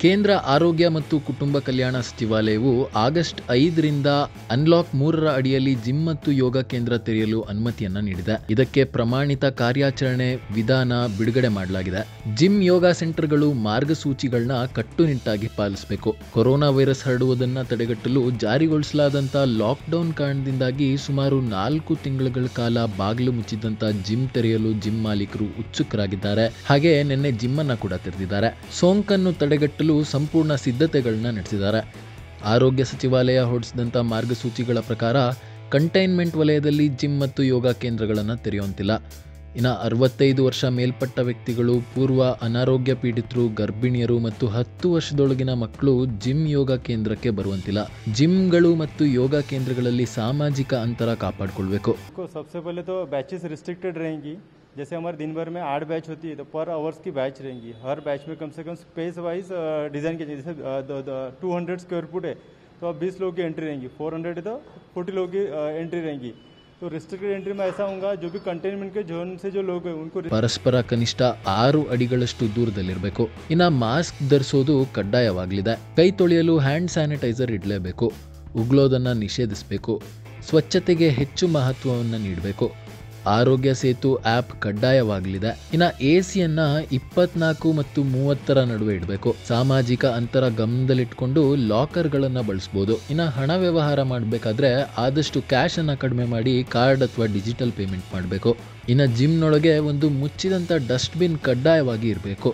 ಕೇಂದ್ರ ಆರೋಗ್ಯ ಮತ್ತು ಕುಟುಂಬ ಕಲ್ಯಾಣ ಸಚಿವಾಲಯವು ಆಗಸ್ಟ್ ಐದರಿಂದ ಅನ್ಲಾಕ್ ಮೂರರ ಅಡಿಯಲ್ಲಿ ಜಿಮ್ ಮತ್ತು ಯೋಗ ಕೇಂದ್ರ ತೆರೆಯಲು ಅನುಮತಿಯನ್ನ ನೀಡಿದೆ ಇದಕ್ಕೆ ಪ್ರಮಾಣಿತ ಕಾರ್ಯಾಚರಣೆ ವಿಧಾನ ಬಿಡುಗಡೆ ಮಾಡಲಾಗಿದೆ ಜಿಮ್ ಯೋಗ ಸೆಂಟರ್ಗಳು ಮಾರ್ಗಸೂಚಿಗಳನ್ನ ಕಟ್ಟುನಿಟ್ಟಾಗಿ ಪಾಲಿಸಬೇಕು ಕೊರೋನಾ ವೈರಸ್ ಹರಡುವುದನ್ನ ತಡೆಗಟ್ಟಲು ಜಾರಿಗೊಳಿಸಲಾದಂತ ಲಾಕ್ಡೌನ್ ಕಾರಣದಿಂದಾಗಿ ಸುಮಾರು ನಾಲ್ಕು ತಿಂಗಳುಗಳ ಕಾಲ ಬಾಗಿಲು ಮುಚ್ಚಿದ್ದಂತ ಜಿಮ್ ತೆರೆಯಲು ಜಿಮ್ ಮಾಲೀಕರು ಉತ್ಸುಕರಾಗಿದ್ದಾರೆ ಹಾಗೆ ನಿನ್ನೆ ಜಿಮ್ ಅನ್ನ ಕೂಡ ತೆರೆದಿದ್ದಾರೆ ಸೋಂಕನ್ನು ತಡೆಗಟ್ಟಲು ಸಂಪೂರ್ಣ ಸಿದ್ಧತೆಗಳನ್ನ ನಡೆಸಿದ್ದಾರೆ ಆರೋಗ್ಯ ಸಚಿವಾಲಯ ಹೊರಡಿಸಿದಂಥ ಮಾರ್ಗಸೂಚಿಗಳ ಪ್ರಕಾರ ಕಂಟೈನ್ಮೆಂಟ್ ವಲಯದಲ್ಲಿ ಜಿಮ್ ಮತ್ತು ಯೋಗ ಕೇಂದ್ರಗಳನ್ನು ತೆರೆಯುವಂತಿಲ್ಲ ಇನ್ನು ಅರವತ್ತೈದು ವರ್ಷ ಮೇಲ್ಪಟ್ಟ ವ್ಯಕ್ತಿಗಳು ಪೂರ್ವ ಅನಾರೋಗ್ಯ ಪೀಡಿತರು ಗರ್ಭಿಣಿಯರು ಮತ್ತು ಹತ್ತು ವರ್ಷದೊಳಗಿನ ಮಕ್ಕಳು ಜಿಮ್ ಯೋಗ ಕೇಂದ್ರಕ್ಕೆ ಬರುವಂತಿಲ್ಲ ಜಿಮ್ಗಳು ಮತ್ತು ಯೋಗ ಕೇಂದ್ರಗಳಲ್ಲಿ ಸಾಮಾಜಿಕ ಅಂತರ ಕಾಪಾಡಿಕೊಳ್ಬೇಕು को सबसे पहले तो बैचेस रिस्ट्रिक्टेड रहेंगी जैसे हमारे दिन भर में आठ बैच होती है तो पर आवर्स की बैच रहेंगी हर बैच में कम से कम स्पेस वाइज डिज़ाइन की जैसे टू हंड्रेड स्क्वायर फुट है तो अब बीस लोग की एंट्री रहेंगी फोर हंड्रेड है तो फोर्टी लोग की एंट्री रहेंगी तो रिस्ट्रिक्टेड एंट्री में ऐसा होगा जो भी कंटेनमेंट के जोन से जो लोग हैं उनको ಪರಸ್ಪರ ಕನಿಷ್ಠ ಆರು ಅಡಿಗಳಷ್ಟು ದೂರದಲ್ಲಿರಬೇಕು ಇನ್ನು ಮಾಸ್ಕ್ ಧರಿಸೋದು ಕಡ್ಡಾಯವಾಗಲಿದೆ ಕೈ ತೊಳೆಯಲು ಹ್ಯಾಂಡ್ ಸ್ಯಾನಿಟೈಸರ್ ಇಡಲೇಬೇಕು ಉಗ್ಳೋದನ್ನು ನಿಷೇಧಿಸಬೇಕು ಸ್ವಚ್ಛತೆಗೆ ಹೆಚ್ಚು ಮಹತ್ವವನ್ನು ನೀಡಬೇಕು ಆರೋಗ್ಯ ಸೇತು ಆ್ಯಪ್ ಕಡ್ಡಾಯವಾಗಲಿದೆ ಇನ್ನು ಎ ಸಿಯನ್ನ ಇಪ್ಪತ್ನಾಲ್ಕು ಮತ್ತು ಮೂವತ್ತರ ನಡುವೆ ಇಡಬೇಕು ಸಾಮಾಜಿಕ ಅಂತರ ಗಮನದಲ್ಲಿಟ್ಕೊಂಡು ಲಾಕರ್ಗಳನ್ನು ಬಳಸ್ಬೋದು ಇನ್ನು ಹಣ ವ್ಯವಹಾರ ಮಾಡಬೇಕಾದ್ರೆ ಆದಷ್ಟು ಕ್ಯಾಶ್ ಅನ್ನ ಕಡಿಮೆ ಮಾಡಿ ಕಾರ್ಡ್ ಅಥವಾ ಡಿಜಿಟಲ್ ಪೇಮೆಂಟ್ ಮಾಡಬೇಕು ಇನ್ನು ಜಿಮ್ನೊಳಗೆ ಒಂದು ಮುಚ್ಚಿದಂಥ ಡಸ್ಟ್ಬಿನ್ ಕಡ್ಡಾಯವಾಗಿ ಇರಬೇಕು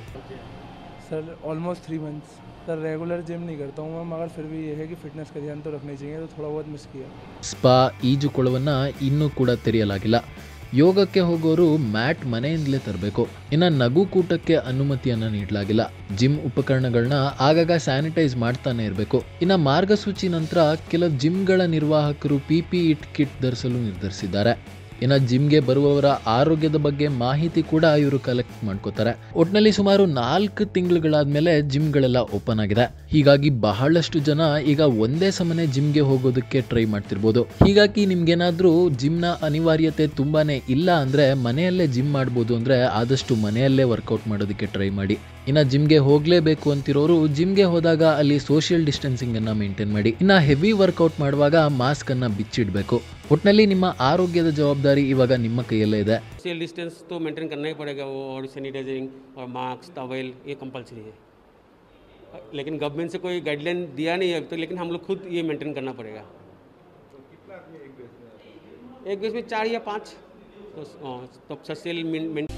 sir almost three months sir regular gym नहीं करता हूँ मैं मगर फिर भी ये है कि फिटनेस का ध्यान तो रखना चाहिए तो थोड़ा बहुत मिस किया ಸ್ಪಾ ಈಜುಕೊಳವನ್ನು ಇನ್ನೂ ಕೂಡ ತೆರೆಯಲಾಗಿಲ್ಲ ಯೋಗಕ್ಕೆ ಹೋಗೋರು ಮ್ಯಾಟ್ ಮನೆಯಿಂದಲೇ ತರಬೇಕು ಇನ್ನು ನಗುಕೂಟಕ್ಕೆ ಅನುಮತಿಯನ್ನು ನೀಡಲಾಗಿಲ್ಲ ಜಿಮ್ ಉಪಕರಣಗಳನ್ನ ಆಗಾಗ ಸ್ಯಾನಿಟೈಸ್ ಮಾಡ್ತಾನೆ ಇರಬೇಕು ಇನ್ನು ಮಾರ್ಗಸೂಚಿ ನಂತರ ಕೆಲ ಜಿಮ್ಗಳ ನಿರ್ವಾಹಕರು ಪಿ ಪಿ ಇಟ್ ಕಿಟ್ ಧರಿಸಲು ನಿರ್ಧರಿಸಿದ್ದಾರೆ ಇನ್ನು ಜಿಮ್ಗೆ ಬರುವವರ ಆರೋಗ್ಯದ ಬಗ್ಗೆ ಮಾಹಿತಿ ಕೂಡ ಇವರು ಕಲೆಕ್ಟ್ ಮಾಡ್ಕೋತಾರೆ ಒಟ್ನಲ್ಲಿ ಸುಮಾರು ನಾಲ್ಕು ತಿಂಗಳುಗಳಾದ್ಮೇಲೆ ಜಿಮ್ಗಳೆಲ್ಲ ಓಪನ್ ಆಗಿದೆ ಹೀಗಾಗಿ ಬಹಳಷ್ಟು ಜನ ಈಗ ಒಂದೇ ಸಮನೆ ಜಿಮ್ಗೆ ಹೋಗೋದಕ್ಕೆ ಟ್ರೈ ಮಾಡ್ತಿರ್ಬೋದು ಹೀಗಾಗಿ ನಿಮ್ಗೇನಾದ್ರೂ ಜಿಮ್ನ ಅನಿವಾರ್ಯತೆ ತುಂಬಾನೇ ಇಲ್ಲ ಅಂದ್ರೆ ಮನೆಯಲ್ಲೇ ಜಿಮ್ ಮಾಡ್ಬೋದು ಅಂದ್ರೆ ಆದಷ್ಟು ಮನೆಯಲ್ಲೇ ವರ್ಕೌಟ್ ಮಾಡೋದಕ್ಕೆ ಟ್ರೈ ಮಾಡಿ ಇನ್ನು ಜಿಮ್ಗೆ ಹೋಗಲೇಬೇಕು ಅಂತಿರೋರು ಜಿಮ್ಗೆ ಹೋದಾಗ ಅಲ್ಲಿ ಸೋಷಿಯಲ್ ಡಿಸ್ಟೆನ್ಸಿಂಗ್ ಅನ್ನ ಮೇಂಟೈನ್ ಮಾಡಿ ಇನ್ನು ಹೆವಿ ವರ್ಕೌಟ್ ಮಾಡುವಾಗ ಮಾಸ್ಕ್ ಅನ್ನ ಬಿಚ್ಚಿಡ್ಬೇಕು ಒಟ್ನಲ್ಲಿ ನಿಮ್ಮ ಆರೋಗ್ಯದ ಜವಾಬ್ದಾರಿ ಇವಾಗ ನಿಮ್ಮ ಕೈಯಲ್ಲೇ ಇದೆ सोशल डिस्टेंस तो मेंटेन करना ही पड़ेगा वो और सैनिटाइजिंग और मास्क टॉवल ये कंपलसरी है लेकिन गवर्नमेंट से कोई गाइडलाइन दिया नहीं है अभी तक लेकिन हम लोग खुद ये मेंटेन करना पड़ेगा एक बेस में चार या पाँच तो, तो सोशल